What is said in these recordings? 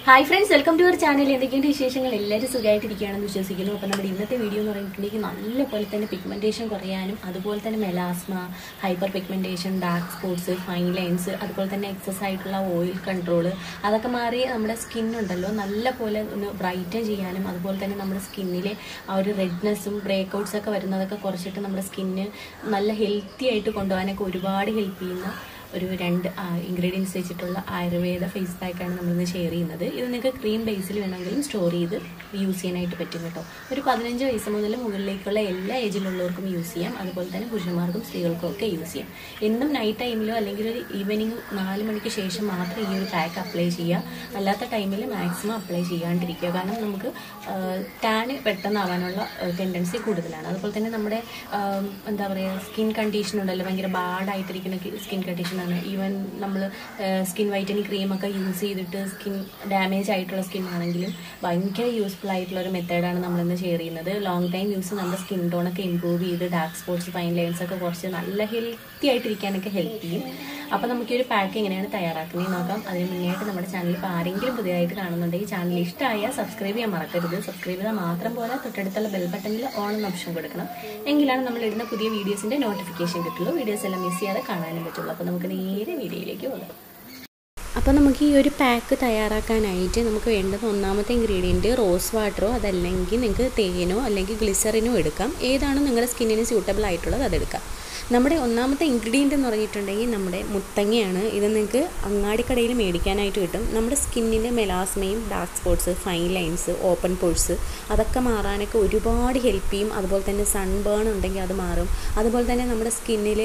hi friends welcome to our channel എന്തൊക്കെയുണ്ട് വിശേഷങ്ങൾ എല്ലാവരും സുഖമായിട്ടിരിക്കുകയാണെന്ന് വിശ്വസിക്കുന്നു അപ്പോൾ നമ്മുടെ ഇന്നത്തെ വീഡിയോ എന്ന് പറഞ്ഞിട്ടുണ്ടെങ്കിൽ നല്ല പോലെ തന്നെ പിഗ്മെൻറ്റേഷൻ കുറയാനും അതുപോലെ തന്നെ melasma hyper pigmentation dark spots fine lines അതുപോലെ തന്നെ എക്സസ് ആയിട്ടുള്ള ഓയിൽ കൺട്രോൾ അതൊക്കെ മാറി നമ്മുടെ സ്കിന്നുണ്ടല്ലോ നല്ല പോലെ ഒന്ന് ബ്രൈറ്റൻ ചെയ്യാനും അതുപോലെ തന്നെ നമ്മുടെ സ്കിന്നിലെ ആ ഒരു റെഡ്നെസ്സും ബ്രേക്കൗട്ട്സ് ഒക്കെ വരുന്നതൊക്കെ കുറച്ചിട്ട് നമ്മുടെ സ്കിന്ന് നല്ല ഹെൽത്തി ആയിട്ട് കൊണ്ടുപോകാനൊക്കെ ഒരുപാട് ഹെൽപ്പ് ചെയ്യുന്ന ഒരു രണ്ട് ഇൻഗ്രീഡിയൻസ് വെച്ചിട്ടുള്ള ആയുർവേദ ഫേസ് പാക്കാണ് നമ്മളിന്ന് ഷെയർ ചെയ്യുന്നത് ഇത് നിങ്ങൾക്ക് ക്രീം ബേസിൽ വേണമെങ്കിലും സ്റ്റോർ ചെയ്ത് യൂസ് ചെയ്യാനായിട്ട് പറ്റും കേട്ടോ ഒരു പതിനഞ്ച് വയസ്സ് മുതൽ മുകളിലേക്കുള്ള എല്ലാ ഏജിലുള്ളവർക്കും യൂസ് ചെയ്യാം അതുപോലെ തന്നെ പുരുഷന്മാർക്കും സ്ത്രീകൾക്കും ഒക്കെ യൂസ് ചെയ്യാം എന്നും നൈറ്റ് ടൈമിലോ അല്ലെങ്കിൽ ഒരു ഈവനിങ് നാല് മണിക്ക് ശേഷം മാത്രം ഈ ഒരു പാക്ക് അപ്ലൈ ചെയ്യുക അല്ലാത്ത ടൈമിൽ മാക്സിമം അപ്ലൈ ചെയ്യാണ്ടിരിക്കുക കാരണം നമുക്ക് ടാൻ പെട്ടെന്നാവാനുള്ള ടെൻഡൻസി കൂടുതലാണ് അതുപോലെ തന്നെ നമ്മുടെ ആ, എന്താ പറയുക സ്കിൻ കണ്ടീഷൻ ഉണ്ടല്ലോ ഭയങ്കര ബാഡായിട്ടിരിക്കുന്ന സ്കിൻ കണ്ടീഷനാണ് ഈവൻ നമ്മൾ സ്കിൻ വൈറ്റനിങ് ക്രീമൊക്കെ യൂസ് ചെയ്തിട്ട് സ്കിൻ ഡാമേജ് ആയിട്ടുള്ള സ്കിൻ ആണെങ്കിലും ഭയങ്കര യൂസ്ഫുൾ ആയിട്ടുള്ള ഒരു മെത്തേഡാണ് നമ്മളിന്ന് ഷെയർ ചെയ്യുന്നത് ലോങ് ടൈം യൂസ് നമ്മുടെ സ്കിൻ ടോണൊക്കെ ഇമ്പ്രൂവ് ചെയ്ത് ഡാർക്ക് സ്പോട്സ് ഫൈൻ ലൈൻസ് ഒക്കെ കുറച്ച് നല്ല ഹെൽത്തി ആയിട്ടിരിക്കാനൊക്കെ ഹെൽപ്പ് ചെയ്യും അപ്പോൾ നമുക്ക് ഈ ഒരു പാക്ക് എങ്ങനെയാണ് തയ്യാറാക്കുന്നത് നോക്കാം അതിന് മുന്നേയായിട്ട് നമ്മുടെ ചാനൽ ഇപ്പോൾ ആരെങ്കിലും പുതിയതായിട്ട് കാണുന്നുണ്ടെങ്കിൽ ചാനൽ ഇഷ്ടമായ സബ്സ്ക്രൈബ് ചെയ്യാൻ മറക്കരുത് സബ്സ്ക്രൈബ് ചെയ്താൽ മാത്രം പോലെ തൊട്ടടുത്തുള്ള ബെൽ ബട്ടണിൽ ഓൺ എന്ന ഓപ്ഷൻ കൊടുക്കണം എങ്കിലാണ് നമ്മൾ ഇടുന്ന പുതിയ വീഡിയോസിന്റെ നോട്ടിഫിക്കേഷൻ കിട്ടുള്ളൂ വീഡിയോസ് എല്ലാം മിസ് ചെയ്യാതെ കാണാനും പറ്റുള്ളൂ അപ്പോൾ നമുക്ക് നേരെ വീഡിയോയിലേക്ക് പോകാം അപ്പോൾ നമുക്ക് ഈ ഒരു പാക്ക് തയ്യാറാക്കാനായിട്ട് നമുക്ക് വേണ്ടത് ഒന്നാമത്തെ ഇൻഗ്രീഡിയൻറ്റ് റോസ് വാട്ടറോ അതല്ലെങ്കിൽ നിങ്ങൾക്ക് തേനോ അല്ലെങ്കിൽ ഗ്ലിസറിനോ എടുക്കാം ഏതാണ് നിങ്ങളുടെ സ്കിന്നിന് സ്യൂട്ടബിൾ ആയിട്ടുള്ളത് അതെടുക്കാം നമ്മുടെ ഒന്നാമത്തെ ഇൻഗ്രീഡിയൻ്റ് എന്ന് പറഞ്ഞിട്ടുണ്ടെങ്കിൽ നമ്മുടെ മുത്തങ്ങയാണ് ഇത് നിങ്ങൾക്ക് അങ്ങാടിക്കടയിൽ മേടിക്കാനായിട്ട് കിട്ടും നമ്മുടെ സ്കിന്നിൻ്റെ മെലാസ്മയും dark spots fine lines open pores അതൊക്കെ മാറാനൊക്കെ ഒരുപാട് ഹെൽപ്പ് ചെയ്യും അതുപോലെ തന്നെ സൺബേൺ ഉണ്ടെങ്കിൽ അത് മാറും അതുപോലെ തന്നെ നമ്മുടെ സ്കിന്നിൽ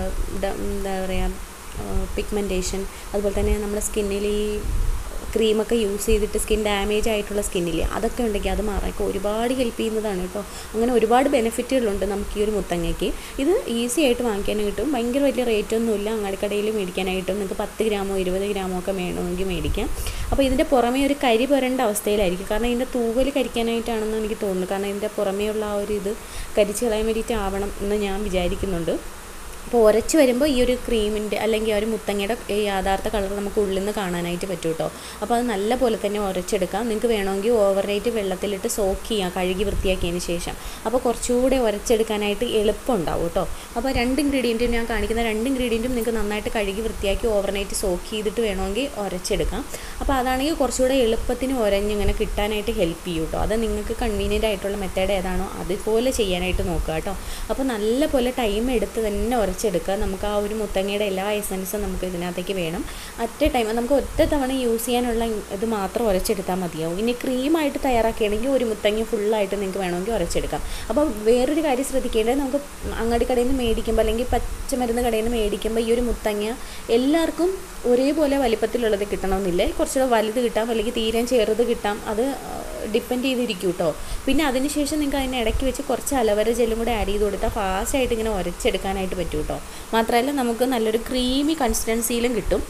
എന്താ പറയുക പിഗ്മെൻറ്റേഷൻ അതുപോലെ തന്നെ നമ്മുടെ സ്കിന്നിൽ ഈ ക്രീമൊക്കെ യൂസ് ചെയ്തിട്ട് സ്കിൻ ഡാമേജ് ആയിട്ടുള്ള സ്കിന്നില്ലേ അതൊക്കെ ഉണ്ടെങ്കിൽ അത് മാറാനൊക്കെ ഒരുപാട് ഹെൽപ്പ് ചെയ്യുന്നതാണ് കേട്ടോ അങ്ങനെ ഒരുപാട് ബെനിഫിറ്റുകളുണ്ട് നമുക്ക് ഈ ഒരു മുത്തങ്ങയ്ക്ക് ഇത് ഈസി ആയിട്ട് വാങ്ങിക്കാനും കിട്ടും ഭയങ്കര വലിയ റേറ്റ് ഒന്നുമില്ല അങ്ങാടിക്കടയിൽ മേടിക്കാനായിട്ടും നിങ്ങൾക്ക് പത്ത് ഗ്രാമോ ഇരുപത് ഗ്രാമോ ഒക്കെ വേണമെങ്കിൽ മേടിക്കാം അപ്പോൾ ഇതിൻ്റെ പുറമേ ഒരു കരി പുരണ്ട അവസ്ഥയിലായിരിക്കും കാരണം ഇതിൻ്റെ തൂവൽ കരിക്കാനായിട്ടാണെന്ന് എനിക്ക് തോന്നുന്നു കാരണം ഇതിൻ്റെ പുറമേ ഉള്ള ആ ഒരു ഇത് കരിച്ച് കളയാൻ വേണ്ടിയിട്ട് ആവണം എന്ന് ഞാൻ വിചാരിക്കുന്നുണ്ട് അപ്പോൾ ഉരച്ച് വരുമ്പോൾ ഈ ഒരു ക്രീമിൻ്റെ അല്ലെങ്കിൽ ആ ഒരു മുത്തങ്ങയുടെ ഈ യഥാർത്ഥ കളർ നമുക്ക് ഉള്ളിൽ നിന്ന് കാണാനായിട്ട് പറ്റും കേട്ടോ അപ്പോൾ അത് നല്ല പോലെ തന്നെ ഉരച്ചെടുക്കാം നിങ്ങൾക്ക് വേണമെങ്കിൽ ഓവർനൈറ്റ് വെള്ളത്തിലിട്ട് സോക്ക് ചെയ്യാം കഴുകി വൃത്തിയാക്കിയതിന് ശേഷം അപ്പോൾ കുറച്ചുകൂടെ ഉരച്ചെടുക്കാനായിട്ട് എളുപ്പമുണ്ടാവും കേട്ടോ അപ്പോൾ രണ്ട് ഇൻഗ്രീഡിയൻറ്റും ഞാൻ കാണിക്കുന്ന രണ്ട് ഇൻഗ്രീഡിയൻറ്റും നിങ്ങൾക്ക് നന്നായിട്ട് കഴുകി വൃത്തിയാക്കി ഓവർനൈറ്റ് സോക്ക് ചെയ്തിട്ട് വേണമെങ്കിൽ ഉരച്ചെടുക്കാം അപ്പോൾ അതാണെങ്കിൽ കുറച്ചുകൂടെ എളുപ്പത്തിന് ഉരഞ്ഞ് ഇങ്ങനെ കിട്ടാനായിട്ട് ഹെൽപ്പ് ചെയ്യും കേട്ടോ അത് നിങ്ങൾക്ക് കൺവീനിയൻ്റ് ആയിട്ടുള്ള മെത്തേഡ് ഏതാണോ അതുപോലെ ചെയ്യാനായിട്ട് നോക്കുക കേട്ടോ അപ്പോൾ നല്ല പോലെ ടൈം എടുത്ത് തന്നെ ഉരച്ചെടുക്കുക നമുക്ക് ആ ഒരു മുത്തങ്ങയുടെ എല്ലാ എസൻസും നമുക്ക് ഇതിനകത്തേക്ക് വേണം അറ്റ് ടൈം നമുക്ക് ഒറ്റ തവണ യൂസ് ചെയ്യാനുള്ള ഇത് മാത്രം ഉരച്ചെടുത്താൽ മതിയാവും ഇനി ക്രീമായിട്ട് തയ്യാറാക്കുകയാണെങ്കിൽ ഒരു മുത്തങ്ങ ഫുള്ളായിട്ട് നിങ്ങൾക്ക് വേണമെങ്കിൽ ഉരച്ചെടുക്കാം അപ്പോൾ വേറൊരു കാര്യം ശ്രദ്ധിക്കേണ്ടത് നമുക്ക് അങ്ങാടി കടയിൽ നിന്ന് മേടിക്കുമ്പോൾ അല്ലെങ്കിൽ പച്ചമരുന്ന് കടയിൽ നിന്ന് മേടിക്കുമ്പോൾ ഈ ഒരു മുത്തങ്ങ എല്ലാവർക്കും ഒരേപോലെ വലിപ്പത്തിലുള്ളത് കിട്ടണമെന്നില്ല കുറച്ചുകൂടെ വലുത് കിട്ടാം അല്ലെങ്കിൽ തീരെ ചെറുത് കിട്ടാം അത് ഡിപ്പെൻഡ് ചെയ്തിരിക്കും കേട്ടോ പിന്നെ അതിനുശേഷം നിങ്ങൾക്ക് അതിന് ഇടയ്ക്ക് വെച്ച് കുറച്ച് അലവര ജെല്ലും കൂടെ ആഡ് ചെയ്ത് കൊടുത്താൽ ഫാസ്റ്റായിട്ട് ഇങ്ങനെ ഉരച്ചെടുക്കാനായിട്ട് പറ്റും കേട്ടോ മാത്രമല്ല നമുക്ക് നല്ലൊരു ക്രീമി കൺസിസ്റ്റൻസിയിലും കിട്ടും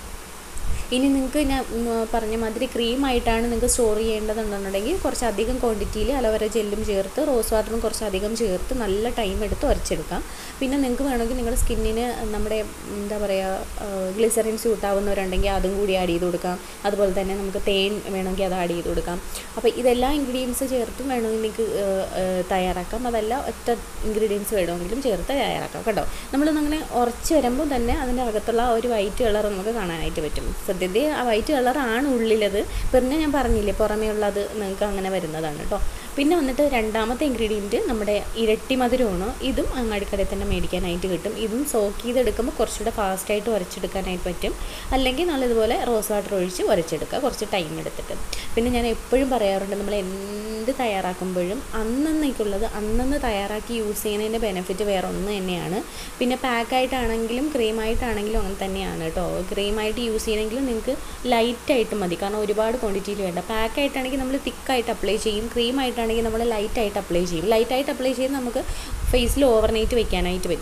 ഇനി നിങ്ങൾക്ക് ഞാൻ ഉം, പറഞ്ഞ മാതിരി ക്രീമായിട്ടാണ് നിങ്ങൾക്ക് സ്റ്റോർ ചെയ്യേണ്ടതെന്നുണ്ടെങ്കിൽ കുറച്ച് അധികം ക്വാണ്ടിറ്റിയിൽ അലവര ജെല്ലും ചേർത്ത് റോസ് വാട്ടറും കുറച്ച് അധികം ചേർത്ത് നല്ല ടൈം എടുത്ത് ഉരച്ചെടുക്കാം പിന്നെ നിങ്ങൾക്ക് വേണമെങ്കിൽ നിങ്ങളുടെ സ്കിന്നിന് നമ്മുടെ എന്താ പറയുക ഗ്ലിസറിൻ സ്യൂട്ടാവുന്നവരുണ്ടെങ്കിൽ അതും കൂടി ആഡ് ചെയ്ത് കൊടുക്കാം അതുപോലെ തന്നെ നമുക്ക് തേൻ വേണമെങ്കിൽ അത് ആഡ് ചെയ്ത് കൊടുക്കാം അപ്പോൾ ഇതെല്ലാം ഇൻഗ്രീഡിയൻസ് ചേർത്തും വേണമെങ്കിൽ നിങ്ങൾക്ക് ഏഹ്, ഏഹ്, തയ്യാറാക്കാം അതല്ല ഒറ്റ ഇൻഗ്രീഡിയൻസ് വേണമെങ്കിലും ചേർത്ത് തയ്യാറാക്കാം കേട്ടോ നമ്മളൊന്ന് അങ്ങനെ ഉറച്ച് വരുമ്പോൾ തന്നെ അതിൻ്റെ അകത്തുള്ള ആ ഒരു വൈറ്റ് കളർ നമുക്ക് കാണാനായിട്ട് പറ്റും സത്യത്തിൽ ആ വൈറ്റ് കളറാണ് ഉള്ളിലത് പിന്നെ ഞാൻ പറഞ്ഞില്ലേ പുറമേ ഉള്ളത് നിങ്ങൾക്ക് അങ്ങനെ വരുന്നതാണ് കേട്ടോ പിന്നെ വന്നിട്ട് രണ്ടാമത്തെ ഇൻഗ്രീഡിയൻറ്റ് നമ്മുടെ ഇരട്ടി മധുരമാണ് ഇതും അങ്ങാടിക്കടയിൽ തന്നെ മേടിക്കാനായിട്ട് കിട്ടും ഇതും സോക്ക് ചെയ്തെടുക്കുമ്പോൾ കുറച്ചുകൂടെ ഫാസ്റ്റായിട്ട് ഉരച്ചെടുക്കാനായിട്ട് പറ്റും അല്ലെങ്കിൽ നല്ലതുപോലെ റോസ് വാട്ടർ ഒഴിച്ച് ഉരച്ചെടുക്കുക കുറച്ച് ടൈം എടുത്തിട്ട് പിന്നെ ഞാൻ എപ്പോഴും പറയാറുണ്ട് നമ്മൾ എന്ത് തയ്യാറാക്കുമ്പോഴും അന്നന്നേക്കുള്ളത് അന്നന്ന് തയ്യാറാക്കി യൂസ് ചെയ്യുന്നതിൻ്റെ ബെനിഫിറ്റ് വേറെ ഒന്ന് തന്നെയാണ് പിന്നെ പാക്കായിട്ടാണെങ്കിലും ക്രീമായിട്ടാണെങ്കിലും അങ്ങനെ തന്നെയാണ് കേട്ടോ ക്രീമായിട്ട് യൂസ് ചെയ്യണമെങ്കിലും നിങ്ങൾക്ക് ലൈറ്റായിട്ട് മതി കാരണം ഒരുപാട് ക്വാണ്ടിറ്റിയിൽ വേണ്ട പാക്കായിട്ടാണെങ്കിൽ നമ്മൾ തിക്കായിട്ട് അപ്ലൈ ചെയ്യും ക്രീമായിട്ടാണെങ്കിൽ നമ്മൾ ലൈറ്റായിട്ട് അപ്ലൈ ചെയ്യും ലൈറ്റായിട്ട് അപ്ലൈ ചെയ്ത് നമുക്ക് ഫേസിൽ ഓവർനൈറ്റ് വെക്കാനായിട്ട് പറ്റും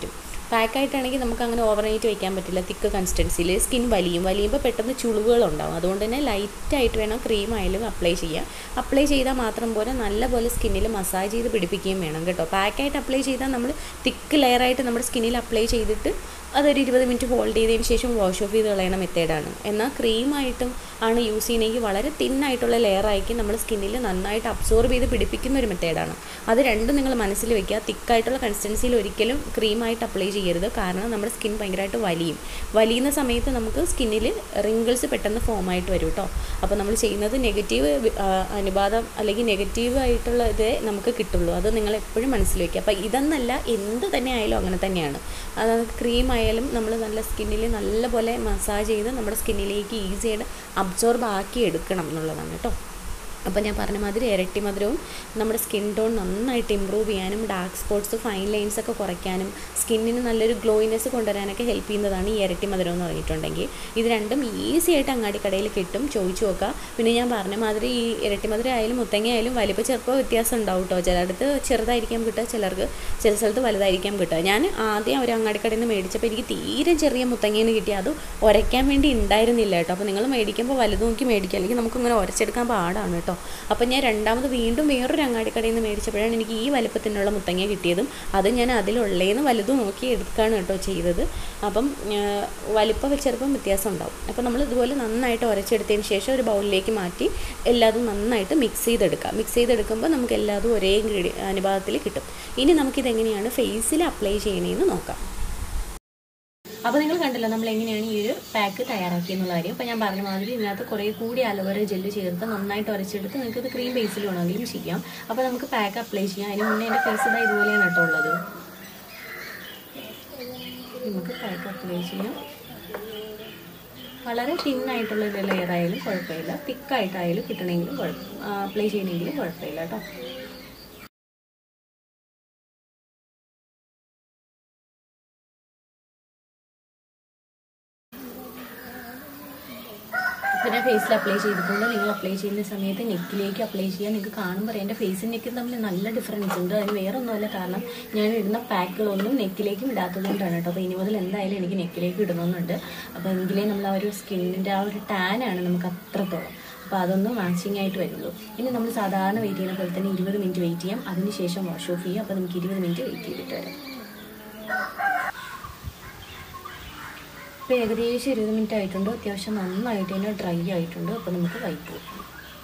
പാക്കായിട്ടാണെങ്കിൽ നമുക്ക് അങ്ങനെ ഓവർനൈറ്റ് വയ്ക്കാൻ പറ്റില്ല തിക്ക് കൺസിസ്റ്റൻസിയിൽ സ്കിൻ വലിയും വലിയുമ്പോൾ പെട്ടെന്ന് ചുളിവുകളുണ്ടാവും അതുകൊണ്ട് തന്നെ ലൈറ്റായിട്ട് വേണം ക്രീം ആയാലും അപ്ലൈ ചെയ്യാൻ അപ്ലൈ ചെയ്താൽ മാത്രം പോലെ നല്ലപോലെ സ്കിന്നിൽ മസാജ് ചെയ്ത് പിടിപ്പിക്കുകയും വേണം കേട്ടോ പാക്കായിട്ട് അപ്ലൈ ചെയ്താൽ നമ്മൾ തിക്ക് ലെയറായിട്ട് നമ്മുടെ സ്കിന്നിൽ അപ്ലൈ ചെയ്തിട്ട് അതൊരു ഇരുപത് മിനിറ്റ് ഹോൾഡ് ചെയ്തതിന് ശേഷം വാഷ് ഓഫ് ചെയ്ത് കളയണ മെത്തേഡാണ് എന്നാൽ ക്രീമായിട്ടും ആണ് യൂസ് ചെയ്യണമെങ്കിൽ വളരെ തിന്നായിട്ടുള്ള ലെയറായിരിക്കും നമ്മൾ സ്കിന്നിൽ നന്നായിട്ട് അബ്സോർബ് ചെയ്ത് പിടിപ്പിക്കുന്ന ഒരു മെത്തേഡാണ് അത് രണ്ടും നിങ്ങൾ മനസ്സിൽ വെക്കുക തിക്കായിട്ടുള്ള കൺസിസ്റ്റൻസിയിൽ ഒരിക്കലും ക്രീമായിട്ട് അപ്ലൈ ചെയ്യരുത് കാരണം നമ്മുടെ സ്കിൻ ഭയങ്കരമായിട്ട് വലിയും വലിയുന്ന സമയത്ത് നമുക്ക് സ്കിന്നിൽ റിങ്കിൾസ് പെട്ടെന്ന് ഫോം ആയിട്ട് വരും കേട്ടോ അപ്പോൾ നമ്മൾ ചെയ്യുന്നത് നെഗറ്റീവ് അനുപാതം അല്ലെങ്കിൽ നെഗറ്റീവ് ആയിട്ടുള്ള ഇതേ നമുക്ക് കിട്ടുള്ളൂ അത് നിങ്ങൾ എപ്പോഴും മനസ്സിൽ വെക്കുക അപ്പോൾ ഇതെന്നല്ല എന്ത് തന്നെ ആയാലും അങ്ങനെ തന്നെയാണ് അതായത് ക്രീം ആയാലും നമ്മൾ നല്ല സ്കിന്നിൽ നല്ലപോലെ മസാജ് ചെയ്ത് നമ്മുടെ സ്കിന്നിലേക്ക് ഈസിയായിട്ട് അബ്സോർബ് ആക്കി എടുക്കണം എന്നുള്ളതാണ് കേട്ടോ അപ്പോൾ ഞാൻ പറഞ്ഞ മാതിരി ഇരട്ടി മധുരവും നമ്മുടെ സ്കിൻ ടോൺ നന്നായിട്ട് ഇമ്പ്രൂവ് ചെയ്യാനും ഡാർക്ക് സ്പോട്ട്സ് ഫൈൻ ലൈൻസ് ഒക്കെ കുറയ്ക്കാനും സ്കിന്നിന് നല്ലൊരു ഗ്ലോയിനെസ് കൊണ്ടുവരാനൊക്കെ ഹെൽപ്പ് ചെയ്യുന്നതാണ് ഈ ഇരട്ടി മധുരം എന്ന് പറഞ്ഞിട്ടുണ്ടെങ്കിൽ ഇത് രണ്ടും ഈസി ആയിട്ട് അങ്ങാടിക്കടയിൽ കിട്ടും ചോദിച്ചു നോക്കുക പിന്നെ ഞാൻ പറഞ്ഞ മാതിരി ഈ ഇരട്ടി മധുരം ആയാലും മുത്തങ്ങ ആയാലും വലിപ്പ ചെറുപ്പം വ്യത്യാസം ഉണ്ടാവും കേട്ടോ ചിലയിടത്ത് ചെറുതായിരിക്കാം കിട്ടുക ചിലർക്ക് ചില സ്ഥലത്ത് വലുതായിരിക്കാം കിട്ടുക ഞാൻ ആദ്യം ഒരു അങ്ങാടിക്കടയിൽ നിന്ന് മേടിച്ചപ്പോൾ എനിക്ക് തീരെ ചെറിയ മുത്തങ്ങയിൽ കിട്ടി അത് ഉരയ്ക്കാൻ വേണ്ടി ഉണ്ടായിരുന്നില്ല കേട്ടോ അപ്പോൾ നിങ്ങൾ മേടിക്കുമ്പോൾ വലുത് നോക്കി മേടിക്കുക അല്ലെങ്കിൽ നമുക്കിങ്ങനെ ഉരച്ചെടുക്കാൻ പാടാണ് കേട്ടോ അപ്പം ഞാൻ രണ്ടാമത് വീണ്ടും വേറൊരു അങ്ങാടിക്കടയിൽ നിന്ന് മേടിച്ചപ്പോഴാണ് എനിക്ക് ഈ വലുപ്പത്തിനുള്ള മുത്തങ്ങ കിട്ടിയതും അത് ഞാൻ അതിലുള്ളതെന്ന് വലുത് നോക്കി എടുക്കുകയാണ് കേട്ടോ ചെയ്തത് അപ്പം വലിപ്പം ചെറുപ്പം വ്യത്യാസം ഉണ്ടാവും അപ്പോൾ നമ്മൾ ഇതുപോലെ നന്നായിട്ട് ഉരച്ചെടുത്തതിന് ശേഷം ഒരു ബൗളിലേക്ക് മാറ്റി എല്ലാതും നന്നായിട്ട് മിക്സ് ചെയ്തെടുക്കാം മിക്സ് ചെയ്തെടുക്കുമ്പോൾ നമുക്ക് എല്ലാതും ഒരേ ഇൻഗ്രീഡിയ അനുപാതത്തിൽ കിട്ടും ഇനി നമുക്കിതെങ്ങനെയാണ് ഫേസിൽ അപ്ലൈ ചെയ്യണമെന്ന് നോക്കാം അപ്പോൾ നിങ്ങൾ കണ്ടല്ലോ നമ്മൾ എങ്ങനെയാണ് ഈ ഒരു പാക്ക് തയ്യാറാക്കി എന്നുള്ള കാര്യം അപ്പോൾ ഞാൻ പറഞ്ഞ മാതിരി ഇതിനകത്ത് കുറേ കൂടി അലോവേറ ജെല്ല് ചേർത്ത് നന്നായിട്ട് ഉരച്ചെടുത്ത് നിങ്ങൾക്ക് ഇത് ക്രീം ബേസിൽ വേണമെങ്കിലും ചെയ്യാം അപ്പോൾ നമുക്ക് പാക്ക് അപ്ലൈ ചെയ്യാം അതിന് മുന്നേ എൻ്റെ ഫേസ് ഇതാ ഇതുപോലെയാണ് കേട്ടോ ഉള്ളത് നമുക്ക് പാക്ക് അപ്ലൈ ചെയ്യാം വളരെ തിന്നായിട്ടുള്ള ഒരു ലെയർ ആയാലും കുഴപ്പമില്ല തിക്കായിട്ടായാലും കിട്ടണമെങ്കിലും കുഴപ്പം അപ്ലൈ ചെയ്യണമെങ്കിലും കുഴപ്പമില്ല കേട്ടോ പിന്നെ ഫേസിൽ അപ്ലൈ ചെയ്തിട്ടുണ്ട് നിങ്ങൾ അപ്ലൈ ചെയ്യുന്ന സമയത്ത് നെക്കിലേക്ക് അപ്ലൈ ചെയ്യാൻ നിങ്ങൾക്ക് കാണുമ്പോൾ എൻ്റെ ഫേസും നെക്കും തമ്മിൽ നല്ല ഡിഫറൻസ് ഉണ്ട് അതിന് വേറെ ഒന്നുമല്ല കാരണം ഞാൻ ഇടുന്ന പാക്കുകളൊന്നും നെക്കിലേക്കും ഇടാത്തത് കൊണ്ടാണ് കേട്ടോ അപ്പോൾ ഇനി മുതൽ എന്തായാലും എനിക്ക് നെക്കിലേക്ക് ഇടണമെന്നുണ്ട് അപ്പോൾ എങ്കിലേ നമ്മൾ ആ ഒരു സ്കിന്നിൻ്റെ ആ ഒരു ടാനാണ് നമുക്ക് അത്രത്തോളം അപ്പോൾ അതൊന്നും മാച്ചിങ് ആയിട്ട് വരുള്ളൂ ഇനി നമ്മൾ സാധാരണ വെയിറ്റ് ചെയ്യുന്ന പോലെ തന്നെ ഇരുപത് മിനിറ്റ് വെയിറ്റ് ചെയ്യാം അതിനുശേഷം വാഷ് ഓഫ് ചെയ്യാം അപ്പോൾ നമുക്ക് ഇരുപത് മിനിറ്റ് വെയിറ്റ് ചെയ്തിട്ട് വരാം ഇപ്പോൾ ഏകദേശം ഇരുപത് മിനിറ്റ് ആയിട്ടുണ്ട് അത്യാവശ്യം നന്നായിട്ട് തന്നെ ഡ്രൈ ആയിട്ടുണ്ട് അപ്പോൾ നമുക്ക് വൈപ്പ് വെക്കാം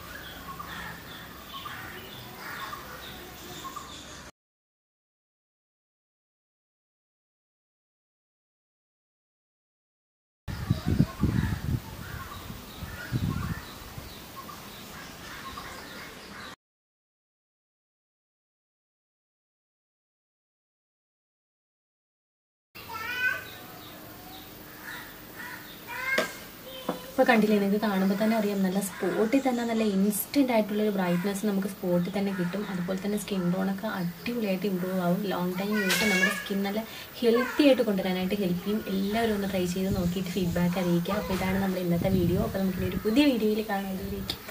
ഇപ്പോൾ കണ്ടില്ലേ നിങ്ങൾക്ക് കാണുമ്പോൾ തന്നെ അറിയാം നല്ല സ്പോട്ടിൽ തന്നെ നല്ല ഇൻസ്റ്റൻ്റ് ആയിട്ടുള്ള ഒരു ബ്രൈറ്റ്നസ് നമുക്ക് സ്പോട്ടിൽ തന്നെ കിട്ടും അതുപോലെ തന്നെ സ്കിൻ ടോണൊക്കെ അടിപൊളിയായിട്ട് ഇമ്പ്രൂവ് ആവും ലോങ് ടൈം യൂസ് നമ്മുടെ സ്കിൻ നല്ല ഹെൽത്തി ആയിട്ട് കൊണ്ടുവരാനായിട്ട് ഹെൽപ്പ് ചെയ്യും എല്ലാവരും ഒന്ന് ട്രൈ ചെയ്ത് നോക്കിയിട്ട് ഫീഡ്ബാക്ക് അറിയിക്കുക അപ്പോൾ ഇതാണ് നമ്മുടെ ഇന്നത്തെ വീഡിയോ അപ്പോൾ നമുക്ക് ഒരു പുതിയ വീഡിയോയിൽ കാണാൻ